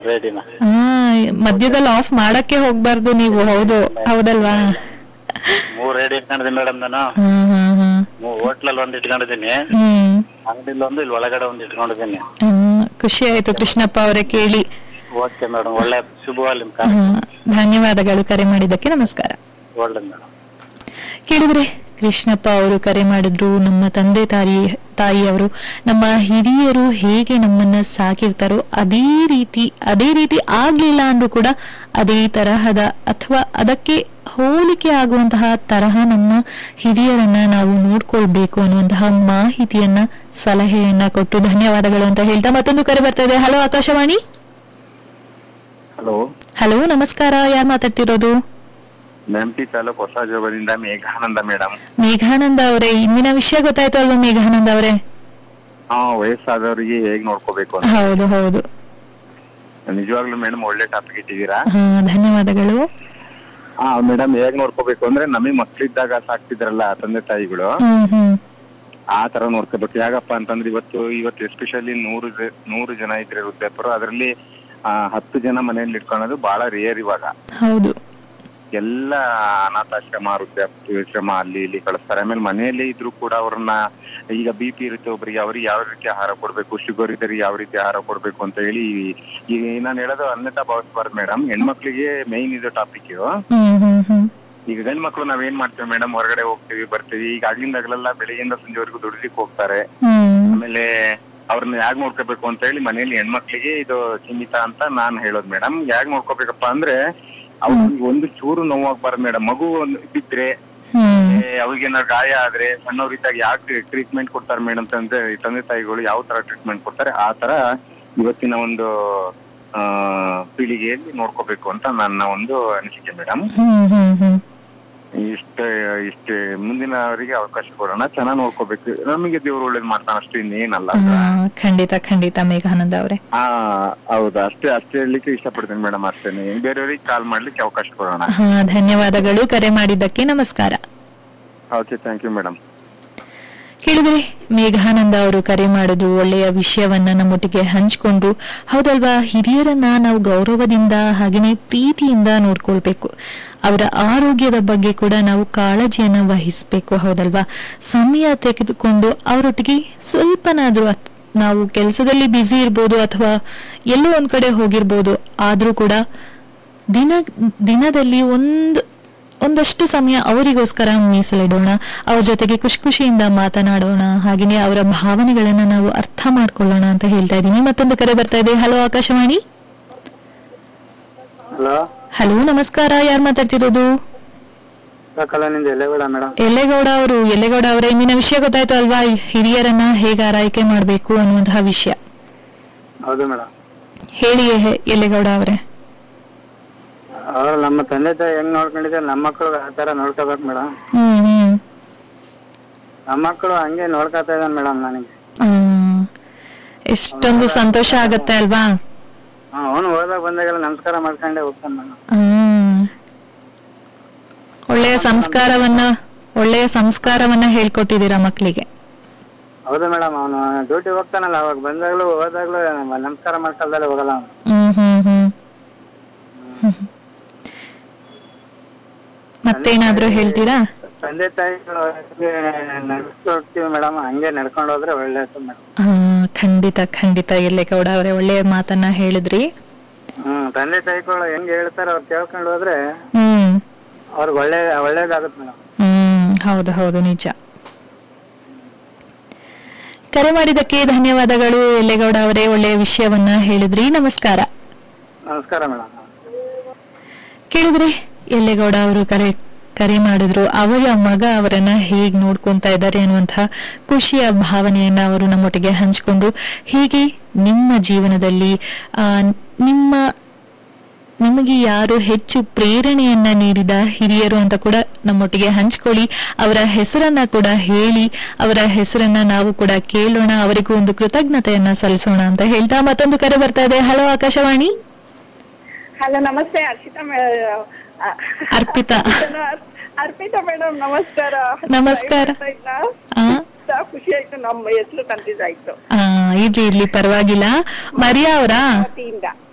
ರೇಡಿನ ಹಾ ಮಧ್ಯದಲ್ಲಿ ಆಫ್ ಮಾಡಕ್ಕೆ ಹೋಗ್ಬಾರ್ದು ನೀವು ಹೌದು ಹೌದಲ್ವಾ ಮೂರ್ ರೇಡಿ ಇಟ್ಕೊಂಡಿದ್ದೀನಿ ಮೇಡಮ್ ನಾನು ಹಾ ಹಾ ಹಾ ಹೋಟ್ಲಲ್ಲಿ ಒಂದ್ ಇಟ್ಕೊಂಡಿದ್ದೀನಿ ಹ್ಮ್ ಅಂಗಡಿಲಿ ಒಂದು ಇಲ್ಲಿ ಒಳಗಡೆ ಒಂದು ಇಟ್ಕೊಂಡಿದ್ದೀನಿ ಹಾ, ಖುಷಿ ಆಯ್ತು ಕೃಷ್ಣಪ್ಪ ಅವರೇ ಕೇಳಿ ಓಕೆ ಮೇಡಮ್ ಒಳ್ಳೆ ಶುಭವಾಗಲಿ ನಿಮ್ ಹಾ, ಧನ್ಯವಾದಗಳು ಕರೆ ಮಾಡಿದ್ದಕ್ಕೆ ನಮಸ್ಕಾರ ಒಳ್ಳೆ ಮೇಡಮ್ ಕೇಳಿದ್ರೆ ಕೃಷ್ಣಪ್ಪ ಅವರು ಕರೆ ಮಾಡಿದ್ರು ನಮ್ಮ ತಂದೆ ತಾಯಿ ತಾಯಿಯವರು ನಮ್ಮ ಹಿರಿಯರು ಹೇಗೆ ನಮ್ಮನ್ನ ಸಾಕಿರ್ತಾರೋ ಅದೇ ರೀತಿ ಅದೇ ರೀತಿ ಆಗ್ಲಿಲ್ಲ ಅಂದ್ರೂ ಕೂಡ ಅದೇ ತರಹದ ಅಥವಾ ಅದಕ್ಕೆ ಹೋಲಿಕೆ ಆಗುವಂತಹ ತರಹ ನಮ್ಮ ಹಿರಿಯರನ್ನ ನಾವು ನೋಡ್ಕೊಳ್ಬೇಕು ಅನ್ನುವಂತಹ ಮಾಹಿತಿಯನ್ನ ಸಲಹೆಯನ್ನ ಕೊಟ್ಟು ಧನ್ಯವಾದಗಳು ಅಂತ ಹೇಳ್ತಾ ಮತ್ತೊಂದು ಕರೆ ಬರ್ತಾ ಇದೆ ಹಲೋ ಆಕಾಶವಾಣಿ ಹಲೋ ಹಲೋ ನಮಸ್ಕಾರ ಯಾರು ಮಾತಾಡ್ತಿರೋದು ನೆಂಪಿ ತಾಲೂಕು ಹೊಸ ಜೋಗದಿಂದ ಮೇಘಾನಂದ ಮೇಡಮ್ ಮೇಘಾನಂದ ಅವರೇ ಇಂದಿನ ವಿಷಯ ಗೊತ್ತಾಯ್ತು ಅಲ್ವಾ ಮೇಘಾನಂದ ಅವರೇ ಹಾ ವಯಸ್ಸಾದವರಿಗೆ ಹೇಗ್ ನೋಡ್ಕೋಬೇಕು ಅಂತ ಹೌದು ಹೌದು ನಿಜವಾಗ್ಲೂ ಮೇಡಮ್ ಒಳ್ಳೆ ಟಾಪಿಕ್ ಇಟ್ಟಿದ್ದೀರಾ ಹಾ ಧನ್ಯವಾದಗಳು ಹಾ ಮೇಡಮ್ ಹೇಗ್ ನೋಡ್ಕೋಬೇಕು ಅಂದ್ರೆ ನಮಗೆ ಮಕ್ಳಿದ್ದಾಗ ಸಾಕ್ತಿದ್ರಲ್ಲ ತಂದೆ ತಾಯಿಗಳು ಹ್ಮ್ ಹ್ಮ್ ಆ ತರ ನೋಡ್ಕೋಬೇಕು ಯಾಕಪ್ಪ ಅಂತಂದ್ರೆ ಇವತ್ತು ಇವತ್ತು ಎಸ್ಪೆಷಲಿ ನೂರು ಜ- ನೂರು ಜನ ಇದ್ರೆ ವೃದ್ಧಾಪರು ಅದರಲ್ಲಿ ಹತ್ತು ಜನ ಮನೆಯಲ್ಲಿ ಇಟ್ಕೊಳ್ಳೋದು ಬಹಳ ರೇರ್ ಇವಾಗ ಹೌದು ಎಲ್ಲ ಅನಾಥಾಶ್ರಮ ವೃದ್ಧಾಶ್ರಮ ಅಲ್ಲಿ ಇಲ್ಲಿ ಕಳಿಸ್ತಾರೆ ಆಮೇಲೆ ಮನೆಯಲ್ಲೇ ಇದ್ರು ಕೂಡ ಅವ್ರನ್ನ ಈಗ ಬಿ ಪಿ ಇರುತ್ತೆ ಒಬ್ರಿಗೆ ಅವ್ರಿಗೆ ಯಾವ ರೀತಿ ಆಹಾರ ಕೊಡ್ಬೇಕು ಶುಗರ್ ಇದ್ರೆ ಯಾವ ರೀತಿ ಆಹಾರ ಕೊಡ್ಬೇಕು ಅಂತ ಹೇಳಿ ಈಗ ನಾನು ಹೇಳೋದು ಅನ್ಯತಾ ಭಾವಿಸ್ಬಾರ್ದು ಮೇಡಮ್ ಹೆಣ್ಮಕ್ಳಿಗೆ ಮೈನ್ ಇದು ಟಾಪಿಕ್ ಹ್ಮ್ ಹ್ಮ್ ಹ್ಮ್ ಈಗ ಗಂಡ್ ಮಕ್ಳು ನಾವೇನ್ ಮಾಡ್ತೇವೆ ಮೇಡಮ್ ಹೊರಗಡೆ ಹೋಗ್ತೀವಿ ಬರ್ತೀವಿ ಈಗ ಆಗ್ಲಿಂದಾಗಲೆಲ್ಲ ಬೆಳಿಗ್ಗೆಯಿಂದ ಸಂಜೆವರೆಗೂ ದುಡಿಲಿಕ್ಕೆ ಹೋಗ್ತಾರೆ ಹ್ಮ್ ಆಮೇಲೆ ಅವ್ರನ್ನ ಯಾಗ್ ನೋಡ್ಕೋಬೇಕು ಅಂತ ಹೇಳಿ ಮನೆಯಲ್ಲಿ ಹೆಣ್ಮಕ್ಳಿಗೆ ಇದು ಸೀಮಿತ ಅಂತ ನಾನ್ ಹೇಳೋದು ಮೇಡಮ್ ಯಾಗ್ ನೋಡ್ಕೋಬೇಕಪ್ಪ ಅಂದ್ರೆ ಅವ್ರಿಗೆ ಒಂದು ಚೂರು ನೋವಾಗ್ಬಾರ್ದು ಮೇಡಮ್ ಮಗು ಒಂದು ಬಿದ್ರೆ ಹ್ಮ್ ಅವ್ರಿಗೆ ಏನಾದ್ರು ಗಾಯ ಆದ್ರೆ ಸಣ್ಣವ್ರಿದ್ದಾಗ ಯಾಕೆ ಟ್ರೀಟ್ಮೆಂಟ್ ಕೊಡ್ತಾರೆ ಮೇಡಮ್ ತಂದೆ ತಂದೆ ತಾಯಿಗಳು ಯಾವ ತರ ಟ್ರೀಟ್ಮೆಂಟ್ ಕೊಡ್ತಾರೆ ಆ ತರ ಇವತ್ತಿನ ಒಂದು ಆ ಪೀಳಿಗೆಯಲ್ಲಿ ನೋಡ್ಕೋಬೇಕು ಅಂತ ನನ್ನ ಒಂದು ಅನಿಸಿಕೆ ಮೇಡಮ್ ಹ್ಮ್ ಹ್ಮ್ ಹ್ಮ್ ಇಷ್ಟ ಇಷ್ಟ ಮುಂದಿನ ಅವರಿಗೆ ಅವಕಾಶ ಕೊಡೋಣ ಚೆನ್ನಾಗಿ ನೋಡ್ಕೋಬೇಕು ನಮಗೆ ದೇವ್ರು ಒಳ್ಳೇದ್ ಮಾಡ್ತಾನೆ ಅಷ್ಟು ಇನ್ನೇನಲ್ಲ ಹಾ, ಖಂಡಿತ ಖಂಡಿತ ಮೇಘಾನಂದ ಅವರೇ ಹಾ ಹೌದಾ ಅಷ್ಟೇ ಅಷ್ಟೇ ಹೇಳಲಿಕ್ಕೆ ಇಷ್ಟಪಡ್ತೀನಿ ಮೇಡಮ್ ಅಷ್ಟೇನೆ ಬೇರೆಯವ್ರಿಗೆ ಕಾಲ್ ಮಾಡ್ಲಿಕ್ಕೆ ಅವಕಾಶ ಕೊಡೋಣ ಹಾ ಧನ್ಯವಾದಗಳು ಕರೆ ಮಾಡಿದ್ದಕ್ಕೆ ನಮಸ್ಕಾರ ಓಕೆ ಥ್ಯಾಂಕ್ ಯು ಮೇಡಮ್ ಕೇಳಿದ್ರೆ ಮೇಘಾನಂದ ಅವರು ಕರೆ ಮಾಡಿದ್ರು ಒಳ್ಳೆಯ ವಿಷಯವನ್ನ ನಮ್ಮೊಟ್ಟಿಗೆ ಹಂಚ್ಕೊಂಡ್ರು ಹೌದಲ್ವಾ ಹಿರಿಯರನ್ನ ನಾವು ಗೌರವದಿಂದ ಹಾಗೆಯೇ ಪ್ರೀತಿಯಿಂದ ನೋಡ್ಕೊಳ್ಬೇಕು ಅವರ ಆರೋಗ್ಯದ ಬಗ್ಗೆ ಕೂಡ ನಾವು ಕಾಳಜಿಯನ್ನ ವಹಿಸ್ಬೇಕು ಹೌದಲ್ವಾ ಸಮಯ ತೆಗೆದುಕೊಂಡು ಅವರೊಟ್ಟಿಗೆ ಸ್ವಲ್ಪನಾದ್ರೂ ಅತ್- ನಾವು ಕೆಲಸದಲ್ಲಿ ಬ್ಯುಸಿ ಇರ್ಬೋದು ಅಥವಾ ಎಲ್ಲೋ ಒಂದ್ ಕಡೆ ಹೋಗಿರ್ಬೋದು ಆದ್ರೂ ಕೂಡ ದಿನ ದಿನದಲ್ಲಿ ಒಂದು ಒಂದಷ್ಟು ಸಮಯ ಅವರಿಗೋಸ್ಕರ ಮೀಸಲಿಡೋಣ ಅವ್ರ ಜೊತೆಗೆ ಖುಷಿ ಖುಷಿಯಿಂದ ಮಾತನಾಡೋಣ ಹಾಗೆಯೇ ಅವರ ಭಾವನೆಗಳನ್ನ ನಾವು ಅರ್ಥ ಮಾಡ್ಕೊಳ್ಳೋಣ ಅಂತ ಹೇಳ್ತಾ ಇದ್ದೀನಿ ಮತ್ತೊಂದು ಕರೆ ಬರ್ತಾ ಇದೆ ಹಲೋ ಆಕಾಶವಾಣಿ ಹಲೋ ಹಲೋ ನಮಸ್ಕಾರ ಯಾರು ಮಾತಾಡ್ತಿರೋದು ಕಲಾನಿಂದ ಎಲ್ಲೇಗೌಡ ಮೇಡಮ್ ಎಲ್ಲೇಗೌಡ ಅವರು ಎಲ್ಲೇಗೌಡ ಅವರ ಇಂದಿನ ವಿಷಯ ಗೊತ್ತಾಯ್ತು ಅಲ್ವಾ ಹಿರಿಯರನ್ನ ಹೇಗೆ ಆರೈಕೆ ಮಾಡಬೇಕು ಅನ್ನುವಂತಹ ವಿಷಯ ಹೌದು ಮೇಡಮ್ ಹೇಳಿ ಹೆ- ಎಲ್ಲೇಗೌಡ ಅವರೇ ಅವ್ರು ನಮ್ಮ ತಂದೆ ತಾಯಿ ಹೆಂಗ್ ನೋಡ್ಕೊಂಡಿದ್ದಾರೆ ನಮ್ಮ ಮಕ್ಕಳು ಆ ತರ ನೋಡ್ಕೋಬೇಕು ಮೇಡಮ್ ಹ್ಮ್ ಹ್ಮ್ ನಮ್ಮ ಮಕ್ಕಳು ಹಂಗೆ ನೋಡ್ಕೊತಾ ಇದ್ದಾನೆ ಮೇಡಮ್ ನನಗೆ ಹ್ಮ್. ಎಷ್ಟೊಂದು ಸಂತೋಷ ಆಗತ್ತೆ ಅಲ್ವಾ ಅವನು ಹೋದಾಗ ಬಂದಾಗೆಲ್ಲ ನಮಸ್ಕಾರ ಮಾಡ್ಕೊಂಡೆ ಹೋಗ್ತಾನೆ ಮೇಡಮ್ ಹ್ಮ್. ಒಳ್ಳೆಯ ಸಂಸ್ಕಾರವನ್ನ ಒಳ್ಳೆಯ ಸಂಸ್ಕಾರವನ್ನ ಹೇಳ್ಕೊಟ್ಟಿದ್ದೀರಾ ಮಕ್ಕಳಿಗೆ ಹೌದು ಮೇಡಮ್ ಅವನು ಡ್ಯೂಟಿ ಹೋಗ್ತಾನಲ್ಲ ಅವಾಗ ಬಂದಾಗ್ಲೂ ಹೋದಾಗ್ಲೂ ನಮ್ಮ- ನಮಸ್ಕಾರ ಮಾಡ್ಕೊಳ್ದಲ್ಲೇ ಹೋಗಲ್ಲ ಅವನು ಹ್ಮ್ ಹ್ಮ್ ಹ್ಮ್ ಮತ್ತೇನಾದ್ರೂ ಹೇಳ್ತೀರಾ ತಂದೆ ತಾಯಿಗಳು ನಡ್ಸ್ಕೊಂಡು ಹೋಗ್ತೀವಿ ಮೇಡಮ್ ಹಂಗೆ ನಡ್ಕೊಂಡು ಹೋದ್ರೆ ಒಳ್ಳೇದು ಮೇಡಮ್ ಹಾ ಖಂಡಿತ ಖಂಡಿತ ಎಲ್ಲೇಗೌಡ ಅವರೇ ಒಳ್ಳೆಯ ಮಾತನ್ನ ಹೇಳಿದ್ರಿ ಹ್ಮ್ ತಂದೆ ತಾಯಿಗಳು ಹೆಂಗ್ ಹೇಳ್ತಾರೆ ಅವ್ರು ಕೇಳ್ಕೊಂಡು ಹೋದ್ರೆ ಹ್ಮ್ ಅವ್ರಿಗೆ ಒಳ್ಳೆ ಒಳ್ಳೇದಾಗುತ್ತೆ ಮೇಡಮ್ ಹ್ಮ್ ಹೌದು ಹೌದು ನಿಜ ಕರೆ ಮಾಡಿದ್ದಕ್ಕೆ ಧನ್ಯವಾದಗಳು ಎಲ್ಲೇಗೌಡ ಅವರೇ ಒಳ್ಳೆಯ ವಿಷಯವನ್ನ ಹೇಳಿದ್ರಿ ನಮಸ್ಕಾರ ನಮಸ್ಕಾರ ಮೇಡಮ್ ಕೇಳಿದ್ರೆ ಎಲ್ಲೇಗೌಡ ಅವರು ಕರೆ ಕರೆ ಮಾಡಿದ್ರು ಅವರ ಮಗ ಅವರನ್ನ ಹೇಗ್ ನೋಡ್ಕೊಂತಾ ಇದ್ದಾರೆ ಅನ್ನುವಂತಹ ಖುಷಿಯ ಭಾವನೆಯನ್ನ ಅವರು ನಮ್ಮೊಟ್ಟಿಗೆ ಹಂಚಿಕೊಂಡ್ರು ಹೀಗೆ ನಿಮ್ಮ ಜೀವನದಲ್ಲಿ ಆ ನಿಮ್ಮ ನಿಮಗೆ ಯಾರು ಹೆಚ್ಚು ಪ್ರೇರಣೆಯನ್ನ ನೀಡಿದ ಹಿರಿಯರು ಅಂತ ಕೂಡ ನಮ್ಮೊಟ್ಟಿಗೆ ಹಂಚ್ಕೊಳ್ಳಿ ಅವರ ಹೆಸರನ್ನ ಕೂಡ ಹೇಳಿ ಅವರ ಹೆಸರನ್ನ ನಾವು ಕೂಡ ಕೇಳೋಣ ಅವರಿಗೂ ಒಂದು ಕೃತಜ್ಞತೆಯನ್ನ ಸಲ್ಲಿಸೋಣ ಅಂತ ಹೇಳ್ತಾ ಮತ್ತೊಂದು ಕರೆ ಬರ್ತಾ ಇದೆ ಹಲೋ ಆಕಾಶವಾಣಿ ಹಲೋ ನಮಸ್ತೆ ಅರ್ಪಿತಾ ಮೇಡಮ್ ಅರ್ಪಿತಾ ಅರ್ಪಿತಾ ಮೇಡಮ್ ನಮಸ್ಕಾರ ನಮಸ್ಕಾರ. ಆಯ್ತಾ? ಆ ಸ ಖುಷಿ ಆಯ್ತು ನಮ್ಮ ಹೆಸರು ಕನ್ಫ್ಯೂಸ್ ಆಯ್ತು ಆ, ಇರ್ಲಿ ಇರ್ಲಿ ಪರವಾಗಿಲ್ಲ ಮರಿಯಾ ಅವರಾ ವತಿಯಿಂದ